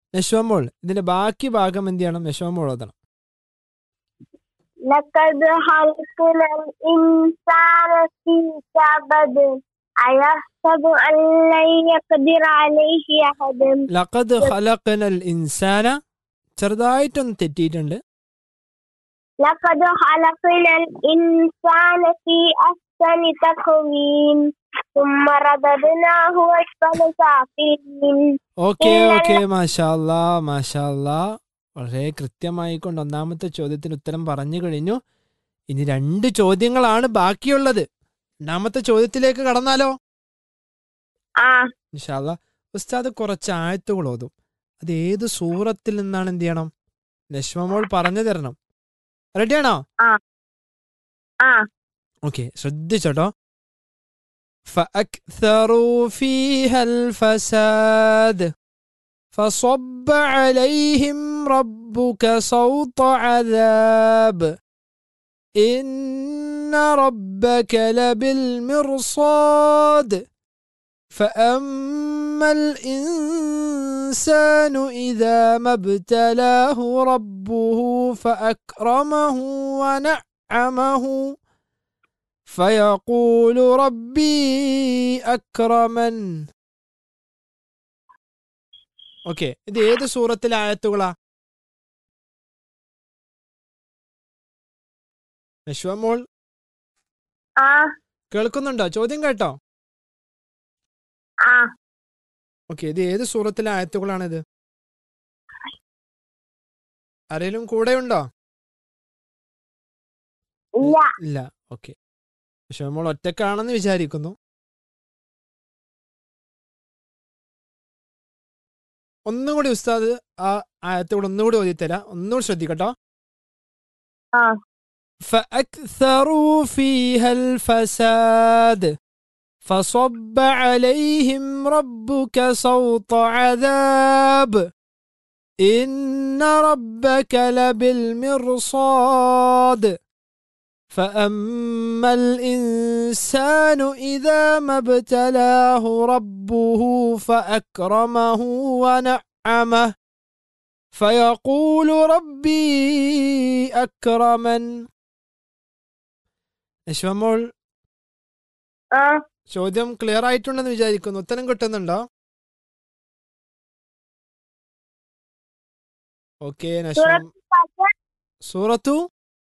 നശ്വമോൾ ഇതിന്റെ ബാക്കി ഭാഗം എന്ത് ചെയ്യണം നശ്വമോൾ ഓതണം لقد خلقنا الإنسان في كبد أيحسب أن لن يقدر عليه أحد ലഖദ് ഖലഖനൽ ഇൻസാന ചെറുതായിട്ടൊന്ന് തെറ്റിയിട്ടുണ്ട് لقد خلقنا الإنسان في أحسن تقويم ثم رددناه أسفل سافلين ഓക്കെ ഇല്ല, ഓക്കെ മാഷാല്ലാ മാഷാല്ലാ വളരെ കൃത്യമായി കൊണ്ട് ഒന്നാമത്തെ ചോദ്യത്തിന് ഉത്തരം പറഞ്ഞു കഴിഞ്ഞു ഇനി രണ്ട് ചോദ്യങ്ങളാണ് ബാക്കിയുള്ളത് രണ്ടാമത്തെ ചോദ്യത്തിലേക്ക് കടന്നാലോ آه ഇൻഷാല്ല ഉസ്താദ് കുറച്ച് ആയത്തുകൾ ഓതും അത് ഏത് സൂറത്തിൽ നിന്നാണ് എന്ത് ചെയ്യണം നശ്മമോൾ പറഞ്ഞു തരണം റെഡിയാണോ آه ഓക്കെ ശ്രദ്ധിച്ചോട്ടോ فأكثروا فيها الفساد فصب عليهم ربك صوت عذاب إن ربك لبالمرصاد فأما الإنسان إذا ما ابتلاه ربه فأكرمه ونعمه فيقول ربي أكرمن ഓക്കെ ഇത് ഏത് സൂറത്തിലെ ആയത്തുകളാ നശ്വമോൾ آه കേൾക്കുന്നുണ്ടോ ചോദ്യം കേട്ടോ آه ഓക്കെ ഇത് ഏത് സൂറത്തിലെ ആയത്തുകളാണിത് ആരെങ്കിലും കൂടെയുണ്ടോ لا ഇല്ല ഓക്കെ പക്ഷെ നമ്മൾ ഒറ്റക്കാണെന്ന് വിചാരിക്കുന്നു ഒന്നുകൂടി ഉസ്താദ് ആ ആയത്തോട് ഒന്നുകൂടി ഓതിത്തരാം ഒന്നുകൂടി ശ്രദ്ധിക്കട്ടോ آه فأكثروا فيها الفساد فصب عليهم ربك صوت عذاب إن ربك لبالمرصاد فأما الإنسان إذا ما ابتلاه ربه فأكرمه ونعمه فيقول ربي أكرمن യശ്വമോൾ آه ചോദ്യം ക്ലിയർ ആയിട്ടുണ്ടെന്ന് വിചാരിക്കുന്നു ഉത്തരം കിട്ടുന്നുണ്ടോ ഓക്കെ നശ്വം فجر സൂറത്തു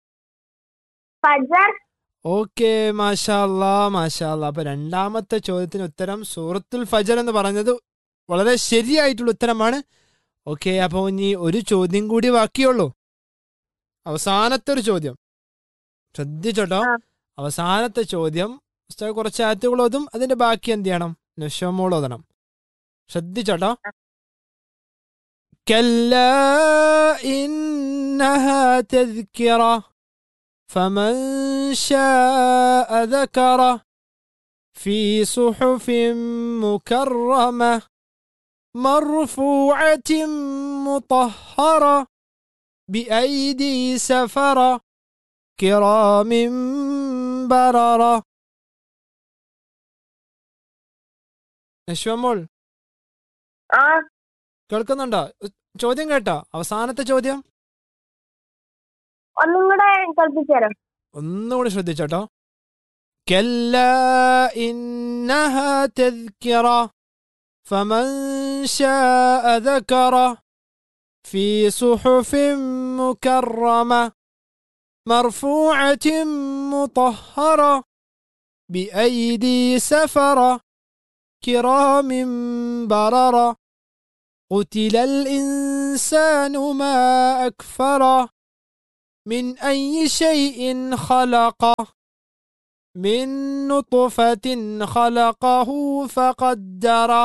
فجر ഓക്കെ മാഷാല്ലാ മാഷാല്ലാ അപ്പൊ രണ്ടാമത്തെ ചോദ്യത്തിന് ഉത്തരം സൂറത്തുൽ ഫജർ എന്ന് പറഞ്ഞത് വളരെ ശരിയായിട്ടുള്ള ഉത്തരമാണ് ഓക്കെ അപ്പോൾ ഇനി ഒരു ചോദ്യം കൂടി ബാക്കിയുള്ളൂ അവസാനത്തെ ഒരു ചോദ്യം ശ്രദ്ധിച്ചോട്ടോ ആ. അവസാനത്തെ ചോദ്യം ഉസ്താദ് കുറച്ച് ആറ്റുകൾ ഓതും അതിന്റെ ബാക്കി എന്ത് ചെയ്യണം നശ്വമോൾ ഓതണം ശ്രദ്ധിച്ചോട്ടോ كلا إنها تذكرة فمن شاء ذكره في صحف مكرمة مرفوعة مطهرة بأيدي سفرة كرام بررة നശ്വമോൾ آه കേൾക്കുന്നുണ്ടോ ചോദ്യം കേട്ടോ അവസാനത്തെ ചോദ്യം ഒന്നും കൂടെ കേൾപ്പിച്ചു തരാം ഒന്നുകൂടി ശ്രദ്ധിച്ചോട്ടോ كلا إنها تذكرة فمن شاء ذكره في صحف مكرمة مرفوعة مطهرة بأيدي سفرة كرام بررة قتل الإنسان ما أكفره من أي شيء خلقه من نطفة خلقه فقدره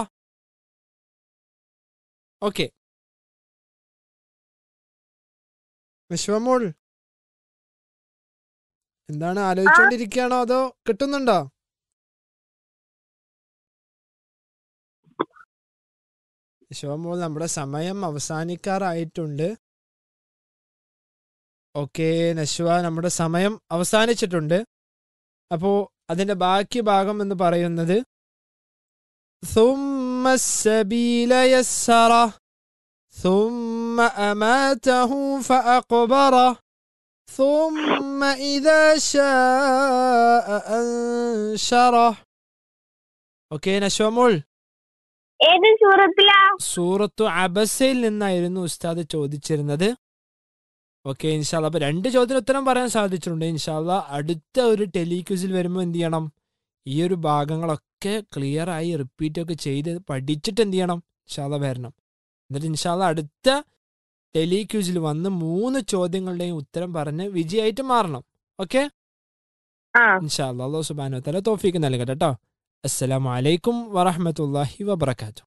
ഓക്കെ വിശ്വമോൾ എന്താണ് ആലോചിച്ചുകൊണ്ടിരിക്കുകയാണോ അതോ കിട്ടുന്നുണ്ടോ വിശ്വമോൾ നമ്മുടെ സമയം അവസാനിക്കാറായിട്ടുണ്ട് ഓക്കെ നശ്വ നമ്മുടെ സമയം അവസാനിച്ചിട്ടുണ്ട് അപ്പോ അതിന്റെ ബാക്കി ഭാഗം എന്ന് പറയുന്നത് ثم السبيل يسره ثم أماته فأقبره ثم إذا شاء أنشره ഓക്കെ നശ്വമോൾ ഏത് സൂറത്തിലാ സൂറത്തു അബസയിൽ നിന്നായിരുന്നു ഉസ്താദ് ചോദിച്ചിരുന്നത് ഓക്കെ ഇൻഷാല്ല അപ്പൊ രണ്ട് ചോദ്യത്തിന് ഉത്തരം പറയാൻ സാധിച്ചിട്ടുണ്ട് ഇൻഷാല്ല അടുത്ത ഒരു ടെലിക്യൂസിൽ വരുമ്പോൾ എന്ത് ചെയ്യണം ഈ ഒരു ഭാഗങ്ങളൊക്കെ ക്ലിയർ ആയി റിപ്പീറ്റ് ഒക്കെ ചെയ്ത് പഠിച്ചിട്ട് എന്ത് ചെയ്യണം ഇൻഷാല്ല വരണം എന്നിട്ട് ഇൻഷാല്ല അടുത്ത ടെലിക്യൂസിൽ വന്ന് മൂന്ന് ചോദ്യങ്ങളുടെയും ഉത്തരം പറഞ്ഞ് വിജയായിട്ട് മാറണം ഓക്കെ ആ ഇൻഷാല്ല അള്ളാഹു സുബാനു തല തോഫീക്ക് നൽകട്ടെ കേട്ടോ അസ്സലാമു അലൈക്കും വറഹമത്തല്ലാഹി വബർക്കാത്തു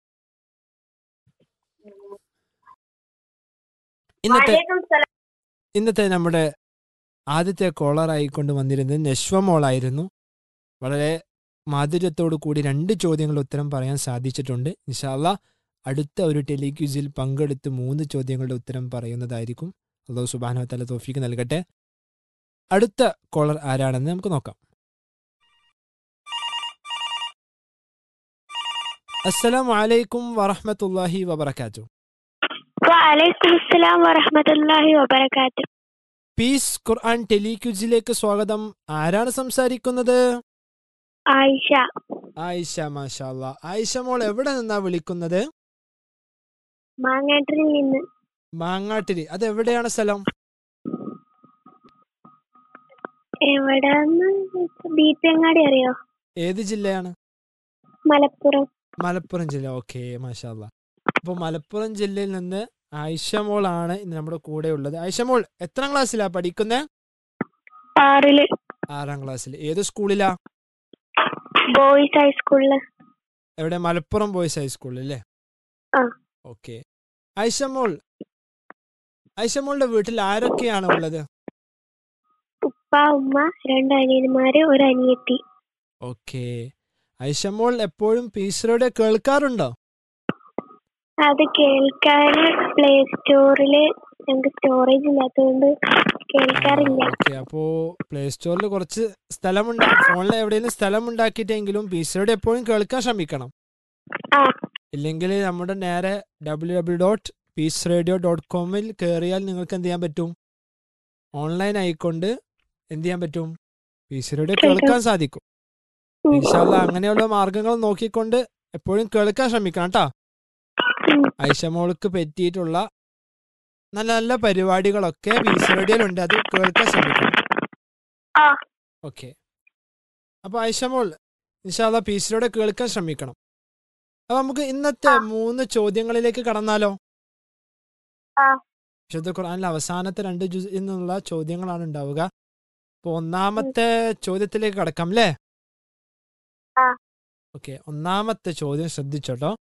ഇന്നത്തെ വലൈക്കും സലാം ഇന്നത്തെ നമ്മുടെ ആദ്യത്തെ കോളറായിക്കൊണ്ട് വന്നിരുന്നത് നശ്വമോളായിരുന്നു വളരെ മാധുര്യത്തോടു കൂടി രണ്ട് ചോദ്യങ്ങളുടെ ഉത്തരം പറയാൻ സാധിച്ചിട്ടുണ്ട് ഇൻഷാല്ല അടുത്ത ഒരു ടെലിക്യൂസിൽ പങ്കെടുത്ത് മൂന്ന് ചോദ്യങ്ങളുടെ ഉത്തരം പറയുന്നതായിരിക്കും അള്ളാഹു സുബാനോ തല തോഫിക്ക് നൽകട്ടെ അടുത്ത കോളർ ആരാണെന്ന് നമുക്ക് നോക്കാം അസ്സലാമു അലൈക്കും വറഹമത്തല്ലാഹി വബർക്കാത്തു വലൈക്കും അസ്സലാം വറഹമത്തുള്ളാഹി വബറകാത്തു പീസ് ഖുർആൻ ടെലിക്യൂസിലേക്ക് സ്വാഗതം ആരാണ് സംസാരിക്കുന്നത് ആയിഷ ആയിഷ മാഷാല്ല ആയിഷ മോൾ എവിടെ നിന്നാ വിളിക്കുന്നത് മാങ്ങാട്ടിൽ നിന്ന് മാങ്ങാട്ടിരി അത് എവിടെയാണ് സ്ഥലം എവിടെന്ന് ബീപ്പങ്ങാടി അറിയോ ഏത് ജില്ലയാണ് മലപ്പുറം മലപ്പുറം ജില്ല ഓക്കെ മാഷാല്ല അപ്പൊ മലപ്പുറം ജില്ലയിൽ നിന്ന് ആയിഷ മോളാണ് ഇന്ന് നമ്മുടെ കൂടെ ഉള്ളത് ആയിഷ മോൾ എത്രാം ക്ലാസ്സിലാ പഠിക്കുന്നത് ആറില് ആറാം ക്ലാസ്സിൽ ഏത് സ്കൂളിലാ ബോയ്സ് ഹൈസ്കൂളില് എവിടെ മലപ്പുറം ബോയ്സ് ഹൈസ്കൂളിൽ അല്ലേ ആ. ഓക്കെ ആയിഷ മോൾ ആയിഷ മോളുടെ വീട്ടിൽ ആരൊക്കെയാണ് ഉള്ളത് ഉപ്പ ഉമ്മ രണ്ട് അനിയന്മാര് ഒരു അനിയത്തി ഓക്കെ ആയിഷ മോൾ എപ്പോഴും പീസറോടെ കേൾക്കാറുണ്ടോ അത് കേൾക്കാൻ പ്ലേ സ്റ്റോറില് ഞങ്ങൾക്ക് സ്റ്റോറേജ് ഇല്ലാത്തതുകൊണ്ട് കേൾക്കാറില്ല ഓക്കെ അപ്പോ പ്ലേ സ്റ്റോറിൽ കുറച്ച് സ്ഥലമുണ്ടാ ഫോണിൽ എവിടെയെങ്കിലും സ്ഥലം ഉണ്ടാക്കിയിട്ടെങ്കിലും പീസറോടെ എപ്പോഴും കേൾക്കാൻ ശ്രമിക്കണം ആ ഇല്ലെങ്കിൽ നമ്മുടെ നേരെ W W dot Peace Radio dot കോമിൽ കയറിയാൽ നിങ്ങൾക്ക് എന്ത് ചെയ്യാൻ പറ്റും ഓൺലൈൻ ആയിക്കൊണ്ട് എന്ത് ചെയ്യാൻ പറ്റും പീസ് റേഡിയോ കേൾക്കാൻ സാധിക്കും ഉം. ഇൻഷാല്ല അങ്ങനെയുള്ള മാർഗങ്ങൾ നോക്കിക്കൊണ്ട് എപ്പോഴും കേൾക്കാൻ ശ്രമിക്കണം കേട്ടോ ഉം. ഐഷമോൾക്ക് പറ്റിയിട്ടുള്ള നല്ല നല്ല പരിപാടികളൊക്കെ പീസ് റേഡിയോയിലുണ്ട് അത് കേൾക്കാൻ ശ്രമിക്കണം ആ ഓക്കെ അപ്പൊ ഐഷമോൾ ഇൻഷാല്ല പീസിലൂടെ കേൾക്കാൻ ശ്രമിക്കണം അപ്പൊ നമുക്ക് ഇന്നത്തെ ആ. മൂന്ന് ചോദ്യങ്ങളിലേക്ക് കടന്നാലോ ആ. വിശുദ്ധ ഖുർആനിലെ അവസാനത്തെ രണ്ട് ജുസ് എന്നുള്ള ചോദ്യങ്ങളാണ് ഉണ്ടാവുക അപ്പൊ ഒന്നാമത്തെ ചോദ്യത്തിലേക്ക് കടക്കാം അല്ലേ ആ. ഓക്കെ ഒന്നാമത്തെ ചോദ്യം ശ്രദ്ധിച്ചോട്ടോ